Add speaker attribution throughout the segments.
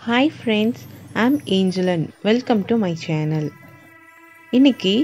Speaker 1: hi friends I'm Angelan welcome to my channel இன்னைக்கு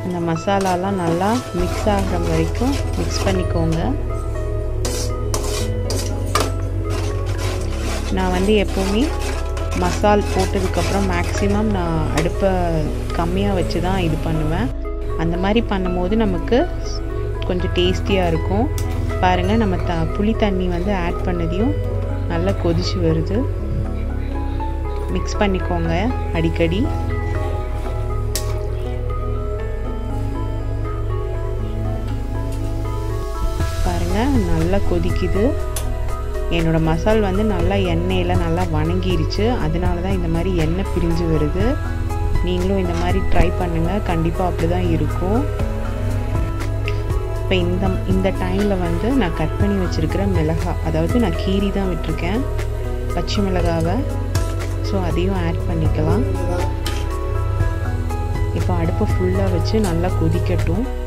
Speaker 1: அந்த மசாலாலாம் நல்லா மிக்ஸ் ஆகிற வரைக்கும் மிக்ஸ் பண்ணிக்கோங்க நான் வந்து எப்போவுமே மசால் போட்டதுக்கப்புறம் மேக்ஸிமம் நான் அடுப்பை கம்மியாக வச்சு தான் இது பண்ணுவேன் அந்த மாதிரி பண்ணும்போது நமக்கு கொஞ்சம் டேஸ்டியாக இருக்கும் பாருங்கள் நம்ம த புளி தண்ணி வந்து ஆட் பண்ணதையும் நல்லா கொதிச்சு வருது மிக்ஸ் பண்ணிக்கோங்க அடிக்கடி பாருங்கள் நல்லா கொதிக்குது என்னோடய மசால் வந்து நல்லா எண்ணெயில் நல்லா வணங்கிருச்சு அதனால தான் இந்த மாதிரி எண்ணெய் பிரிஞ்சு வருது நீங்களும் இந்த மாதிரி ட்ரை பண்ணுங்கள் கண்டிப்பாக அப்படி தான் இருக்கும் இப்போ இந்த இந்த டைமில் வந்து நான் கட் பண்ணி வச்சுருக்கிற மிளகா அதாவது நான் கீரி தான் விட்டுருக்கேன் பச்சை மிளகாவை ஸோ அதையும் ஆட் பண்ணிக்கலாம் இப்போ அடுப்பை ஃபுல்லாக வச்சு நல்லா கொதிக்கட்டும்